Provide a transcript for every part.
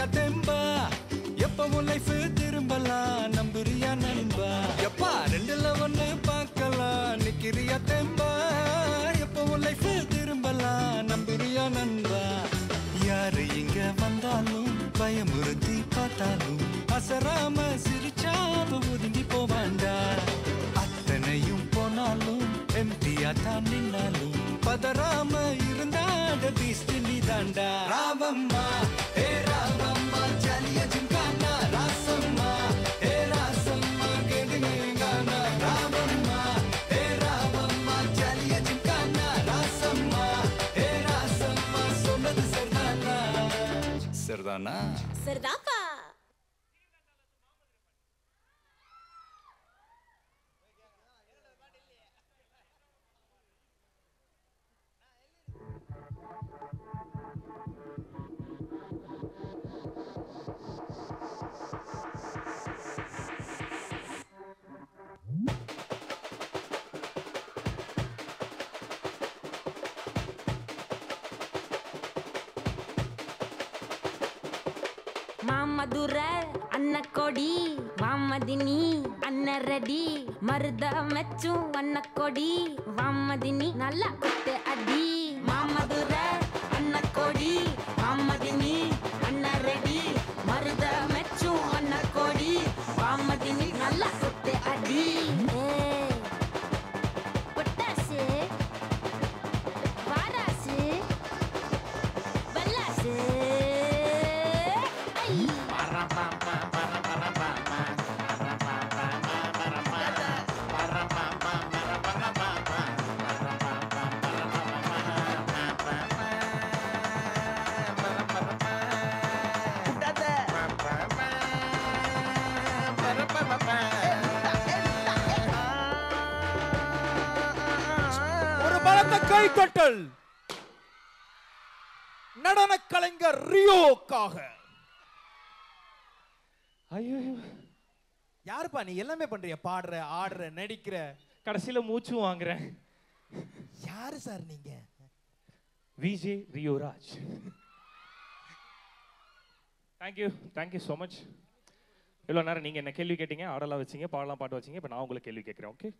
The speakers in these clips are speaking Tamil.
தெம்பா எப்பவும் லைஃப் திரும்பலாம் நம்புறியா நண்பா எப்பா ரெண்டுல ஒண்ணு பார்க்கலாம் நிக்கிறியா தெம்பா எப்பவும் லைஃப் திரும்பலாம் நம்புறியா நண்பா யாரு இங்க வந்தாலும் பயமுறுத்தி பார்த்தாலும் அசராம சிரிச்சாலும் ஒதுங்கி போவாண்டா அத்தனையும் போனாலும் எம்டியா தான் நின்னாலும் பதறாம இருந்தாட பீஸ்ட் நீ தாண்டா ராமம்மா ஏ ராமம்மா ஜாலிய ஜிம்கானா ராசம்மா ஏ ராசம்மா கேடுங்கானா ராமம்மா ஏ ராமம்மா ஜாலிய ஜிம்கானா ராசம்மா ஏ ராசம்மா சொன்னது சரிதானா சரிதானா சரிதாப்பா மாமதுர அன்னக்கொடி வாமதினி அன்னரடி மருத மெச்சும் வண்ணக்கொடி வாமதினி நல்லா குத்து அடி மாமதுர அன்னக்கொடி வாமதினி அன்னரடி மருத மெச்சும் வண்ணக்கொடி வாமதினி நல்லா குத்து அடி ஏய், பொட்டாசு வாராசு வல்லாசு ஐ ஒரு பலத்த கை தட்டல் நடன கலைஞர் ரியோக்காக ஐயோ யாருப்பா நீ எல்லாமே பண்றிய பாடுற ஆடுற நடிக்கிற கடைசியில மூச்சும் வாங்குறேன் யாரு சார் நீங்க VJ Rio Raj thank you thank you so much இவ்வளோ நேரம் நீங்கள் என்ன கேள்வி கேட்டீங்க ஆடலாம் வச்சீங்க பாடலாம் பாட்டு வச்சீங்க இப்போ நான் உங்களுக்கு கேள்வி கேட்குறேன் ஓகே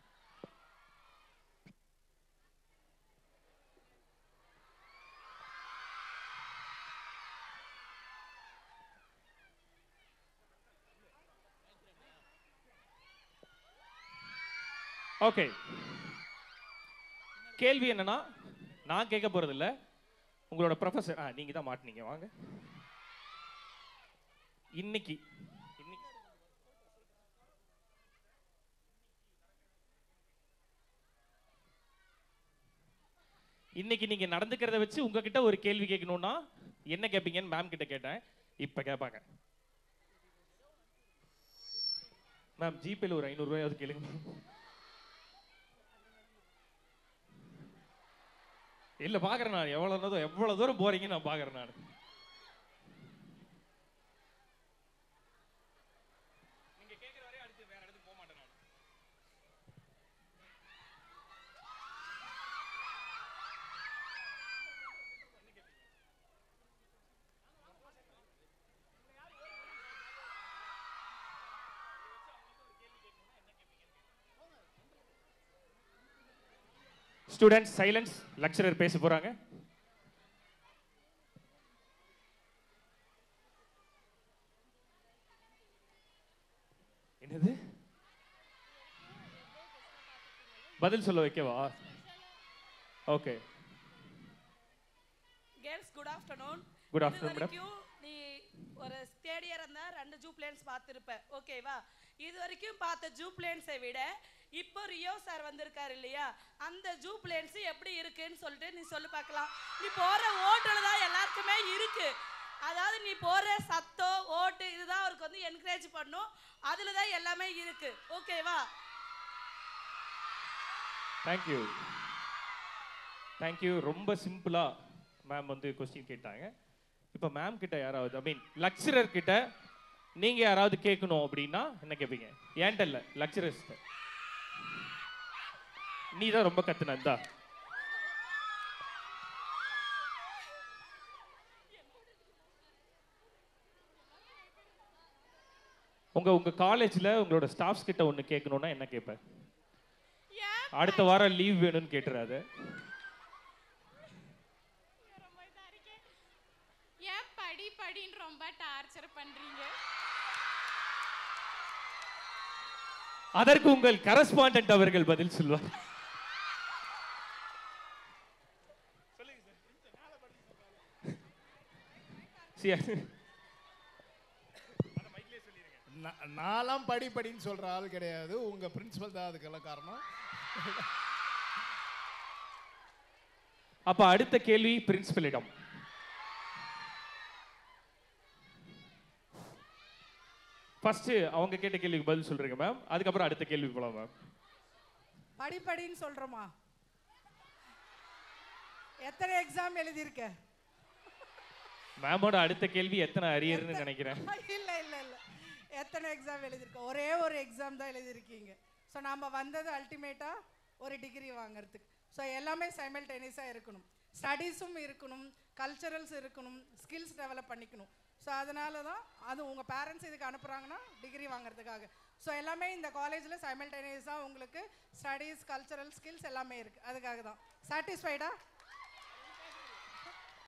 ஓகே கேள்வி என்னன்னா நான் கேட்க போறது இல்ல உங்களோட ப்ரொஃபசர் ஆ நீங்க தான் மாட்டினீங்க வாங்க இன்னைக்கு இன்னைக்கு இன்னைக்கு நீங்க நடந்துக்கிறத வச்சு உங்ககிட்ட ஒரு கேள்வி கேட்கணும்னா என்ன கேட்பீங்கன்னு மேம் கிட்ட கேட்டேன் இப்ப கேட்பாங்க மேம் ஜிபேல ஒரு ஐநூறு ரூபாயாவது கேளுங்க ma'am. இல்ல பாக்குறேன் நான் எவ்வளவு தூரம் எவ்வளவு தூரம் போறீங்கன்னு நான் பாக்குறேன் நான் நீங்க கேக்குற வரையும் அடுத்து வேற இடத்துக்கு போக மாட்டேன் நான் ஸ்டூடெண்ட்ஸ் சைலன்ஸ் லெக்சரர் பேச போறாங்க என்னது பதில் சொல்ல வைக்கவா okay girls good afternoon Good afternoon, madam. வரைக்கும் நீ ஒரு தேர்ட் இயர் இருந்தா ரெண்டு ஜூ பிளேன்ஸ் பார்த்துருப்ப ஓகேவா இது வரைக்கும் பார்த்த ஜூ பிளேன்ஸை விட இப்போ ரியோ சார் வந்திருக்காரு இல்லையா அந்த ஜூ பிளேன்ஸ் எப்படி இருக்குன்னு சொல்லிட்டு நீ சொல்லி பார்க்கலாம் நீ போற ஓட்டுல தான் எல்லாருக்குமே இருக்கு அதாவது நீ போற சத்தம் ஓட்டு இதுதான் அவருக்கு வந்து என்கரேஜ் பண்ணும் அதுல தான் எல்லாமே இருக்கு ஓகேவா தேங்க்யூ தேங்க்யூ ரொம்ப சிம்பிளா மேம் வந்து கொஸ்டின் கேட்டாங்க இப்போ மேம் கிட்ட யாராவது ஐ மீன் லெக்சரர் கிட்ட நீங்க யாராவது கேட்கணும் அப்படின்னா என்ன கேட்பீங்க ஏன்ட்ட இல்ல லெக்சரர்ஸ் நீ தான் ரொம்ப கத்துனதா உங்க உங்க காலேஜ்ல உங்களோட ஸ்டாஃப்ஸ் கிட்ட ஒண்ணு கேட்கணும்னா என்ன கேட்பேன் ஏன் அடுத்த வாரம் லீவ் வேணும்னு கேட்டுறாரு ரொம்ப இதா இருக்கே. ஏன் படி படின்னு ரொம்ப டார்ச்சர் பண்றீங்க அதற்கு உங்கள் கரஸ்பாண்டன்ட் அவர்கள் பதில் சொல்வார் சரி. நா- நான்லாம் படி படின்னு சொல்ற ஆள் கிடையாது உங்க பிரின்சிபல் தான் அதுக்கெல்லாம் காரணம் அப்ப அடுத்த கேள்வி பிரின்சிபலிடம் ஃபர்ஸ்ட் அவங்க கேட்ட கேள்விக்கு பதில் சொல்றீங்க மேம் அதுக்கப்புறம் அடுத்த கேள்வி போலாம் மேம் படிப்படின்னு சொல்கிறோமா எத்தனை எக்ஸாம் எழுதியிருக்க மேமோட அடுத்த கேள்வி எத்தனை அரியர்னு நினைக்கிறேன் இல்லை இல்லை இல்லை எத்தனை எக்ஸாம் எழுதியிருக்க ஒரே ஒரு எக்ஸாம் தான் எழுதியிருக்கீங்க ஸோ நாம் வந்தது அல்டிமேட்டாக ஒரு டிகிரி வாங்குறதுக்கு ஸோ எல்லாமே சைமல்டேனியஸாக இருக்கணும் ஸ்டடீஸும் இருக்கணும் கல்ச்சரல்ஸ் இருக்கணும் ஸ்கில்ஸ் டெவலப் பண்ணிக்கணும் ஸோ அதனால தான் அது உங்கள் பேரண்ட்ஸ் இதுக்கு அனுப்புகிறாங்கன்னா டிகிரி வாங்குறதுக்காக ஸோ எல்லாமே இந்த காலேஜில் சைமல்டேனியஸாக உங்களுக்கு ஸ்டடீஸ் கல்ச்சரல் ஸ்கில்ஸ் எல்லாமே இருக்குது அதுக்காக தான் சாட்டிஸ்ஃபைடா